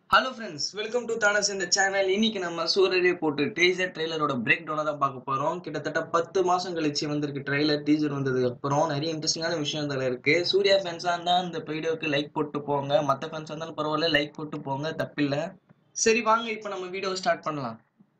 hello friends welcome to தானஸ் இந்த channel இன்னைக்கு நம்ம சூரியரே போட்டு டீசர் ட்ரெய்லரோட பிரேக் டவுனை தான் பார்க்க போறோம் கிட்டத்தட்ட பத்து மாசம் கழிச்சு வந்திருக்கு ட்ரெய்லர் டீசர் வந்ததுக்கு அப்புறம் நிறைய இன்ட்ரெஸ்டிங்கான விஷயம் அதில் இருக்கு சூர்யா ஃபேன்ஸாக இருந்தால் இந்த வீடியோக்கு லைக் போட்டு போங்க மற்ற ஃபேன்ஸாக இருந்தாலும் பரவாயில்ல லைக் போட்டு போங்க தப்பில்லை சரி வாங்க இப்போ நம்ம வீடியோ ஸ்டார்ட் பண்ணலாம்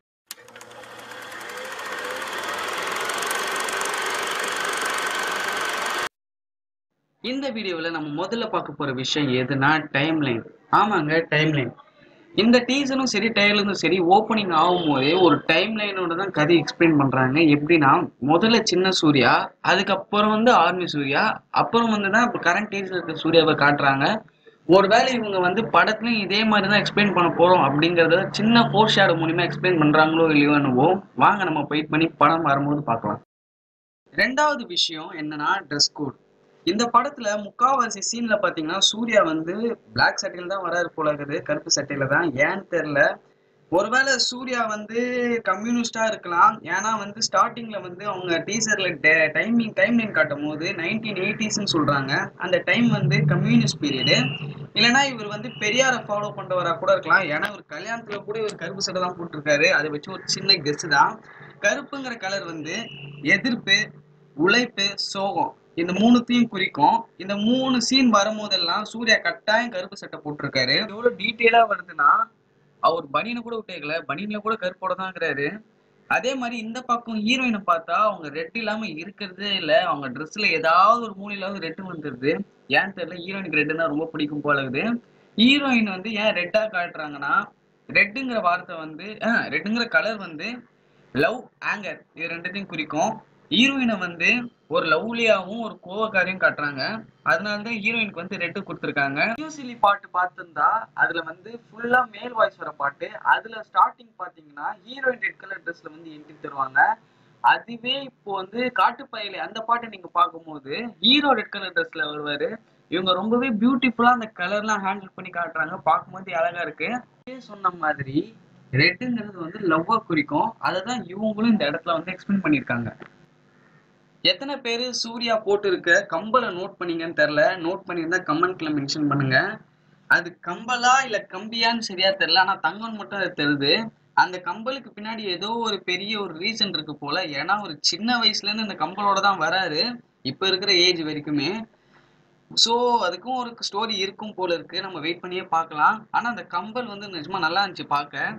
இந்த வீடியோவில் நம்ம முதல்ல பார்க்க போகிற விஷயம் எதுனா டைம்லைன் ஆமாங்க டைம்லைன் இந்த டீசரும் சரி ட்ரைலரும் சரி ஓப்பனிங் ஆகும் போதே ஒரு டைம் லைனோட தான் கதை எக்ஸ்பிளைன் பண்ணுறாங்க எப்படின்னா முதல்ல சின்ன சூர்யா அதுக்கப்புறம் வந்து ஆர்மி சூர்யா அப்புறம் வந்து தான் இப்போ கரண்ட் டீசர் இருக்க சூர்யாவை காட்டுறாங்க ஒருவேளை இவங்க வந்து படத்துலையும் இதே மாதிரி தான் எக்ஸ்பிளைன் பண்ண போகிறோம் அப்படிங்கிறத சின்ன ஃபோர் ஷேடோ மூலியமாக எக்ஸ்பிளைன் பண்ணுறாங்களோ இல்லையோ என்னவோ வாங்க நம்ம வெயிட் பண்ணி படம் வரும்போது பார்க்கலாம் ரெண்டாவது விஷயம் என்னன்னா ட்ரெஸ் கோட் இந்த படத்துல முக்காவாசி சீன்ல பாத்தீங்கன்னா சூர்யா வந்து பிளாக் சட்டையில தான் வராரு போல இருக்குது கருப்பு சட்டையில தான் ஏன்னு தெரியல ஒருவேளை சூர்யா வந்து கம்யூனிஸ்டா இருக்கலாம் ஏன்னா வந்து ஸ்டார்டிங்ல வந்து அவங்க டீசர்ல டைமிங் டைம் லைன் காட்டும் போது நைன்டீன் எயிட்டிஸ்ன்னு சொல்றாங்க அந்த டைம் வந்து கம்யூனிஸ்ட் பீரியடு இல்லைன்னா இவர் வந்து பெரியாரை ஃபாலோ பண்றவரா கூட இருக்கலாம் ஏன்னா இவர் கல்யாணத்துல கூட இவர் கருப்பு சட்டை தான் போட்டிருக்காரு அதை வச்சு ஒரு சின்ன கெஸ் தான் கருப்புங்கிற கலர் வந்து எதிர்ப்பு உழைப்பு சோகம் இந்த மூணுத்தையும் குறிக்கும் இந்த மூணு சீன் வரும்போதெல்லாம் சூர்யா கட்டாயம் கருப்பு சட்டை போட்டிருக்காரு எவ்வளவு டீட்டெயிலா வருதுன்னா அவர் பனியனை கூட விட்டேக்கல பனியன்ல கூட கருப்போட தான் இருக்கிறாரு அதே மாதிரி இந்த பக்கம் ஹீரோயினை பார்த்தா அவங்க ரெட் இல்லாம இருக்கிறதே இல்ல அவங்க ட்ரெஸ்ல ஏதாவது ஒரு மூலையிலாவது ரெட்டு வந்துருது ஏன்னு தெரியல ஹீரோயினுக்கு ரெட்டுனா ரொம்ப பிடிக்கும் போல இருக்குது ஹீரோயின் வந்து ஏன் ரெட்டா காட்டுறாங்கன்னா ரெட்டுங்கிற வார்த்தை வந்து ரெட்டுங்கிற கலர் வந்து லவ் ஆங்கர் இது ரெண்டுத்தையும் குறிக்கும் ஹீரோயினை வந்து ஒரு லவ்லியாவும் ஒரு கோவக்காரையும் காட்டுறாங்க அதனாலதான் ஹீரோயினுக்கு வந்து ரெட்டு கொடுத்துருக்காங்க சிலி பாட்டு பார்த்துருந்தா அதுல வந்து ஃபுல்லா மேல் வாய்ஸ் வர பாட்டு அதுல ஸ்டார்டிங் பாத்தீங்கன்னா ஹீரோயின் ரெட் கலர் ட்ரெஸ்ல வந்து என்ட்ரி தருவாங்க அதுவே இப்போ வந்து காட்டுப்பயலே அந்த பாட்டை நீங்க பார்க்கும்போது ஹீரோ ரெட் கலர் ட்ரெஸ்ல வருவாரு இவங்க ரொம்பவே பியூட்டிஃபுல்லா அந்த கலர்லாம் ஹேண்டில் பண்ணி காட்டுறாங்க பார்க்கும்போது அழகா இருக்கு சொன்ன மாதிரி ரெட்டுங்கிறது வந்து லவ்வா குறிக்கும் அதை தான் இவங்களும் இந்த இடத்துல வந்து எக்ஸ்பிளைன் பண்ணியிருக்காங்க எத்தனை பேர் சூர்யா போட்டு இருக்க கம்பலை நோட் பண்ணீங்கன்னு தெரில நோட் பண்ணியிருந்தா கமெண்ட்ல மென்ஷன் பண்ணுங்க அது கம்பலா இல்ல கம்பியான்னு சரியா தெரியல ஆனா தங்கம் மட்டும் அது தெரியுது அந்த கம்பலுக்கு பின்னாடி ஏதோ ஒரு பெரிய ஒரு ரீசன் இருக்கு போல ஏன்னா ஒரு சின்ன வயசுல இருந்து இந்த கம்பலோட தான் வராரு இப்ப இருக்கிற ஏஜ் வரைக்குமே ஸோ அதுக்கும் ஒரு ஸ்டோரி இருக்கும் போல இருக்கு நம்ம வெயிட் பண்ணியே பார்க்கலாம் ஆனா அந்த கம்பல் வந்து நிஜமா நல்லா இருந்துச்சு பார்க்க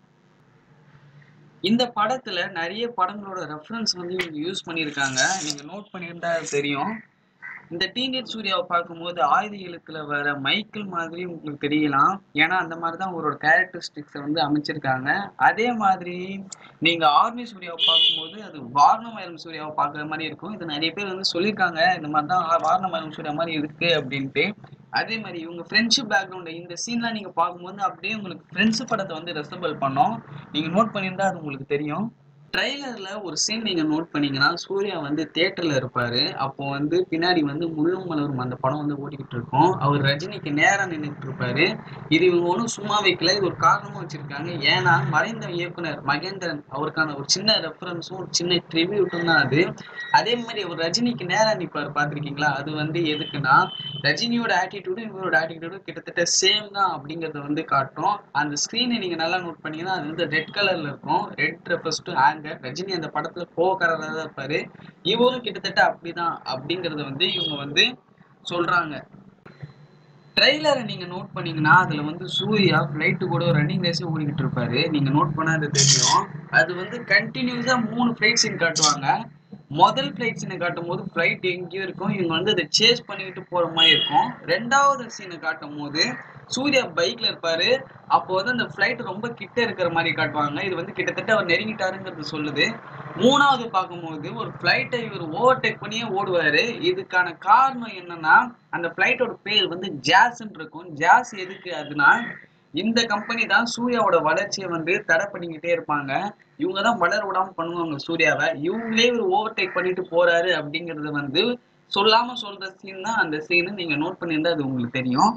இந்த படத்துல நிறைய படங்களோட ரெஃபரன்ஸ் வந்து இவங்க யூஸ் பண்ணியிருக்காங்க நீங்க நோட் பண்ணியிருந்தா தெரியும் இந்த டீனேஜ் சூர்யாவை பார்க்கும்போது ஆயுத எழுத்துல வர மைக்கிள் மாதிரி உங்களுக்கு தெரியலாம் ஏன்னா அந்த மாதிரி தான் அவரோட கேரக்டரிஸ்டிக்ஸை வந்து அமைச்சிருக்காங்க அதே மாதிரி நீங்க ஆர்மி சூர்யாவை பார்க்கும்போது அது வாரணமயம் சூர்யாவை பார்க்குற மாதிரி இருக்கும் இது நிறைய பேர் வந்து சொல்லியிருக்காங்க இந்த மாதிரி தான் வாரணமயம் சூர்யா மாதிரி இருக்கு அப்படின்ட்டு அதே மாதிரி இவங்க ஃப்ரெண்ட்ஷிப் பேக்ரவுண்ட் இந்த சீன்லாம் நீங்க பார்க்கும்போது அப்படியே உங்களுக்கு ஃப்ரெண்ட்ஸ் படத்தை வந்து ரெசபிள் பண்ணோம் நீங்க நோட் பண்ணியிருந்தா அது உங்களுக்கு தெரியும் ட்ரைலர்ல ஒரு சீன் நீங்க நோட் பண்ணீங்கன்னா சூர்யா வந்து தியேட்டர்ல இருப்பாரு அப்போ வந்து பின்னாடி வந்து முள்ளும் மலரும் அந்த படம் வந்து ஓடிக்கிட்டு இருக்கும் அவர் ரஜினிக்கு நேரா நின்றுட்டு இருப்பாரு இது இவங்க ஒன்றும் சும்மா வைக்கல இது ஒரு காரணமும் வச்சிருக்காங்க ஏன்னா மறைந்த இயக்குனர் மகேந்திரன் அவருக்கான ஒரு சின்ன ரெஃபரன்ஸும் ஒரு சின்ன ட்ரிபியூட்டும் தான் அது அதே மாதிரி அவர் ரஜினிக்கு நேரா நிற்பார் பார்த்துருக்கீங்களா அது வந்து எதுக்குன்னா ரஜினியோட ஆட்டிடியூடும் இவரோட ஆட்டிடியூடும் கிட்டத்தட்ட சேம் தான் அப்படிங்கறத வந்து காட்டும் அந்த ஸ்க்ரீனை நீங்க நல்லா நோட் பண்ணீங்கன்னா அது வந்து ரெட் கலர்ல இருக்கும் red refers to anger Rajini அந்த படத்துல கோவக்காரராக தான் இருப்பாரு இவரும் கிட்டத்தட்ட அப்படிதான் அப்படிங்கறத வந்து இவங்க வந்து சொல்றாங்க ட்ரெய்லரை நீங்க நோட் பண்ணீங்கன்னா அதுல வந்து சூர்யா ஃபிளைட்டு கூட ரன்னிங் ரேஸே ஓடிக்கிட்டு இருப்பாரு நீங்க நோட் பண்ணா அது தெரியும் அது வந்து கண்டினியூஸா மூணு ஃபிளைட் சீன் காட்டுவாங்க முதல் ஃபிளைட் சீனை காட்டும் போது ஃபிளைட் எங்கேயும் இருக்கும் இவங்க வந்து அதை சேஸ் பண்ணிக்கிட்டு போற மாதிரி இருக்கும் ரெண்டாவது சீனை காட்டும் போது சூர்யா பைக்ல இருப்பாரு அப்போ வந்து அந்த ஃபிளைட் ரொம்ப கிட்ட இருக்கிற மாதிரி காட்டுவாங்க இது வந்து கிட்டத்தட்ட அவர் நெருங்கிட்டாருங்கிறது சொல்லுது மூணாவது பார்க்கும்போது ஒரு ஃபிளைட்டை இவர் ஓவர்டேக் பண்ணியே ஓடுவாரு இதுக்கான காரணம் என்னன்னா அந்த ஃபிளைட்டோட பேர் வந்து ஜாஸ்ன்னு இருக்கும் ஜாஸ் எதுக்கு அதுனா இந்த கம்பெனி தான் சூர்யாவோட வளர்ச்சியை வந்து தடை பண்ணிக்கிட்டே இருப்பாங்க இவங்க தான் வளர விடாம பண்ணுவாங்க சூர்யாவை இவங்களே இவர் ஓவர்டேக் பண்ணிட்டு போறாரு அப்படிங்கறது வந்து சொல்லாம சொல்ற சீன் தான் அந்த சீனு நீங்க நோட் பண்ணியிருந்தா அது உங்களுக்கு தெரியும்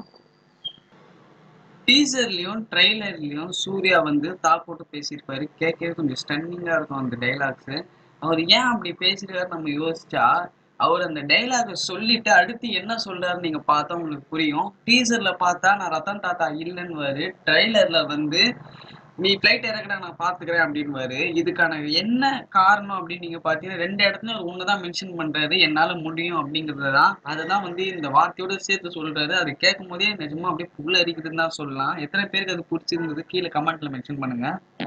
டீசர்லயும் ட்ரெய்லர்லயும் சூர்யா வந்து தா போட்டு பேசியிருப்பாரு கேட்கவே கொஞ்சம் ஸ்டன்னிங்கா இருக்கும் அந்த டைலாக்ஸ் அவர் ஏன் அப்படி பேசிருக்காரு நம்ம யோசிச்சா அவர் அந்த டைலாக சொல்லிட்டு அடுத்து என்ன சொல்றாரு நீங்க பார்த்தா உங்களுக்கு புரியும் டீசர்ல பார்த்தா நான் ரத்தன் தாத்தா இல்லைன்னு ட்ரைலர்ல வந்து நீ ஃபிளைட் இறக்கடா நான் பாத்துக்கிறேன் அப்படின்வாரு இதுக்கான என்ன காரணம் அப்படின்னு நீங்க பாத்தீங்கன்னா ரெண்டு இடத்துல ஒரு ஒண்ணுதான் மென்ஷன் பண்றாரு என்னால முடியும் அப்படிங்கறது தான் அதுதான் வந்து இந்த வார்த்தையோட சேர்த்து சொல்றாரு அது கேட்கும் போதே நிஜமா அப்படியே புல் அரிக்குதுன்னு தான் சொல்லலாம் எத்தனை பேருக்கு அது பிடிச்சிருந்தது கீழே கமெண்ட்ல மென்ஷன் பண்ணுங்க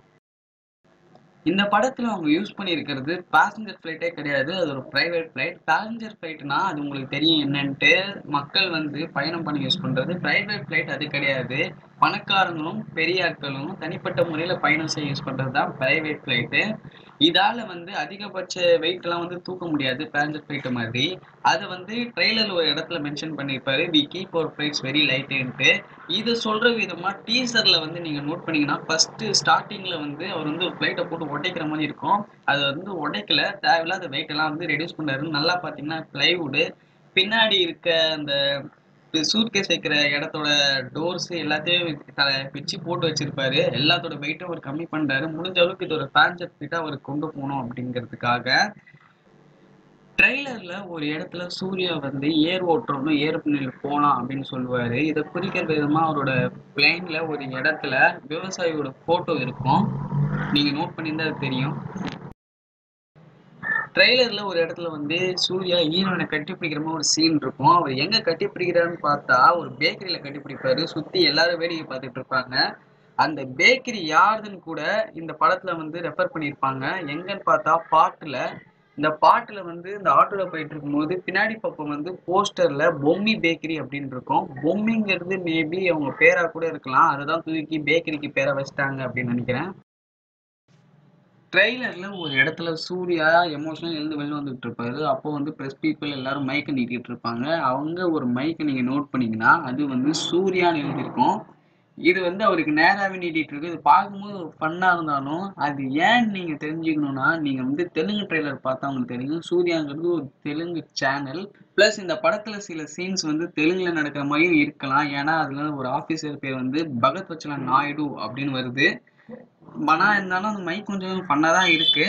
இந்த படத்துல அவங்க யூஸ் பண்ணியிருக்கிறது பேசஞ்சர் ஃப்ளைட்டே கிடையாது அது ஒரு பிரைவேட் ஃப்ளைட் பேசஞ்சர் ஃப்ளைட்னா அது உங்களுக்கு தெரியும் என்னன்ட்டு மக்கள் வந்து பயணம் பண்ணி யூஸ் பண்றது பிரைவேட் ஃப்ளைட் அது கிடையாது பணக்காரங்களும் பெரிய ஆட்களும் தனிப்பட்ட முறையில் பயணம் செய்ய யூஸ் பண்ணுறது தான் ப்ரைவேட் ஃப்ளைட்டு இதால் வந்து அதிகபட்ச வெயிட்லாம் வந்து தூக்க முடியாது பேசஞ்சர் ஃப்ளைட்டு மாதிரி அதை வந்து ட்ரெய்லரில் ஒரு இடத்துல மென்ஷன் பண்ணியிருப்பாரு we keep our flights very லைட்டுன்ட்டு இது சொல்கிற விதமாக டீசரில் வந்து நீங்கள் நோட் பண்ணீங்கன்னா ஃபஸ்ட்டு ஸ்டார்டிங்கில் வந்து அவர் வந்து ஒரு ஃப்ளைட்டை போட்டு உடைக்கிற மாதிரி இருக்கும் அதை வந்து உடைக்கல தேவையில்லாத வெயிட் எல்லாம் வந்து ரெடியூஸ் பண்ணாருன்னு நல்லா பார்த்தீங்கன்னா ப்ளைவுடு பின்னாடி இருக்க அந்த சூட்கேஸ் வைக்கிற இடத்தோட டோர்ஸ் எல்லாத்தையும் த- பிச்சு போட்டு வச்சிருப்பாரு எல்லாத்தோட வெயிட்டும் அவர் கம்மி பண்றாரு முடிஞ்ச அளவுக்கு இது ஒரு பேஞ்சர் கிட்ட அவர் கொண்டு போகணும் அப்படிங்கிறதுக்காக ட்ரெய்லர்ல ஒரு இடத்துல சூர்யா வந்து ஏர் ஓட்டுறோம்னு ஏரோப்ளேனில் போலாம் அப்படின்னு சொல்லுவாரு இதை குறிக்கிற விதமா அவரோட பிளேன்ல ஒரு இடத்துல விவசாயியோட போட்டோ இருக்கும் நீங்க நோட் பண்ணியிருந்தா அது தெரியும் ட்ரெய்லர்ல ஒரு இடத்துல வந்து சூர்யா ஹீரோயினை கட்டி பிடிக்கிற மாதிரி ஒரு சீன் இருக்கும் அவர் எங்க கட்டி பிடிக்கிறாருன்னு பார்த்தா ஒரு பேக்கரியில கட்டி பிடிப்பாரு சுத்தி எல்லாரும் வேடிக்கை பார்த்துட்டு இருப்பாங்க அந்த பேக்கரி யாருதுன்னு கூட இந்த படத்துல வந்து ரெஃபர் பண்ணியிருப்பாங்க எங்கன்னு பார்த்தா பாட்டுல இந்த பாட்டுல வந்து இந்த ஆட்டோல போயிட்டு இருக்கும்போது பின்னாடி பக்கம் வந்து போஸ்டர்ல பொம்மி பேக்கரி அப்படின்னு இருக்கும் பொம்மிங்கிறது மேபி அவங்க பேரா கூட இருக்கலாம் அதுதான் தூக்கி பேக்கரிக்கு பேரை வச்சிட்டாங்க அப்படின்னு நினைக்கிறேன் ட்ரெய்லர்ல ஒரு இடத்துல சூர்யா எமோஷனல் எழுந்து வெளில வந்துட்டு இருப்பாரு அப்போ வந்து ப்ரெஸ் பீப்புள் எல்லாரும் மைக்கை நீட்டிட்டு இருப்பாங்க அவங்க ஒரு மைக்கை நீங்க நோட் பண்ணீங்கன்னா அது வந்து சூர்யான்னு எழுதியிருக்கும் இது வந்து அவருக்கு நேராகவே நீட்டிட்டு இருக்கு இது பார்க்கும்போது ஒரு ஃபன்னா இருந்தாலும் அது ஏன் நீங்க தெரிஞ்சுக்கணும்னா நீங்க வந்து தெலுங்கு ட்ரெய்லர் பார்த்தா உங்களுக்கு தெரியும் சூர்யாங்கிறது ஒரு தெலுங்கு சேனல் ப்ளஸ் இந்த படத்துல சில சீன்ஸ் வந்து தெலுங்குல நடக்கிற மாதிரியும் இருக்கலாம் ஏன்னா அதுல ஒரு ஆபீசர் பேர் வந்து பகத் வச்சலன் நாயுடு அப்படின்னு வருது மனா இருந்தாலும் அந்த மைக் கொஞ்சம் ஃபன்னா தான் இருக்கு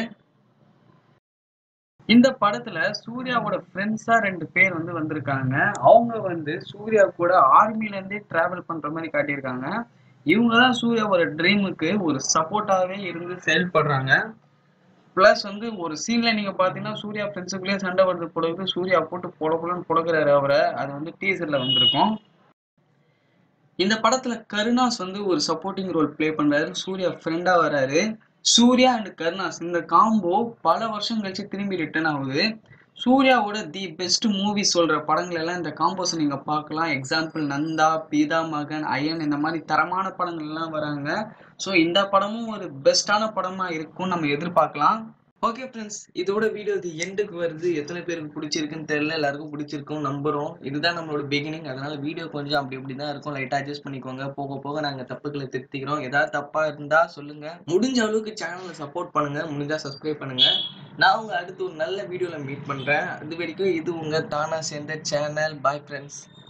இந்த படத்துல சூர்யாவோட ஃப்ரெண்ட்ஸா ரெண்டு பேர் வந்து வந்திருக்காங்க அவங்க வந்து சூர்யா கூட ஆர்மில இருந்தே டிராவல் பண்ற மாதிரி காட்டியிருக்காங்க இவங்க தான் சூர்யாவோட ட்ரீமுக்கு ஒரு சப்போர்ட்டாவே இருந்து செயல்படுறாங்க ப்ளஸ் வந்து ஒரு சீன்ல நீங்க பாத்தீங்கன்னா சூர்யா ஃப்ரெண்ட்ஸுக்குள்ளேயே சண்டை வருது பொழுது சூர்யா போட்டு பொல பொலன்னு பொழக்கிறாரு அவரை அது வந்து டீசர்ல வந்திருக்கும் இந்த படத்துல கருணாஸ் வந்து ஒரு சப்போர்ட்டிங் ரோல் ப்ளே பண்றாரு சூர்யா ஃப்ரெண்டா வராரு சூர்யா அண்ட் கருணாஸ் இந்த காம்போ பல வருஷம் கழிச்சு திரும்பி ரிட்டர்ன் ஆகுது சூர்யாவோட தி பெஸ்ட் மூவி சொல்ற படங்கள் எல்லாம் இந்த காம்போஸ் நீங்க பார்க்கலாம் எக்ஸாம்பிள் நந்தா பீதா மகன் அயன் இந்த மாதிரி தரமான படங்கள் எல்லாம் வராங்க ஸோ இந்த படமும் ஒரு பெஸ்டான படமா இருக்கும் நம்ம எதிர்பார்க்கலாம் ஓகே ஃப்ரெண்ட்ஸ் இதோட வீடியோ இது எண்டுக்கு வருது எத்தனை பேருக்கு பிடிச்சிருக்குன்னு தெரியல எல்லாருக்கும் பிடிச்சிருக்கும் நம்புறோம் இதுதான் நம்மளோட பிகினிங் அதனால வீடியோ கொஞ்சம் அப்படி இப்படி தான் இருக்கும் லைட்டாக அட்ஜஸ்ட் பண்ணிக்கோங்க போக போக நாங்கள் தப்புகளை திருத்திக்கிறோம் ஏதாவது தப்பா இருந்தா சொல்லுங்க முடிஞ்ச அளவுக்கு சேனலை சப்போர்ட் பண்ணுங்க முடிஞ்சா சப்ஸ்கிரைப் பண்ணுங்க நான் உங்க அடுத்து ஒரு நல்ல வீடியோல மீட் பண்றேன் அது வரைக்கும் இது உங்க தானா சேர்ந்த சேனல் பாய் ஃப்ரெண்ட்ஸ்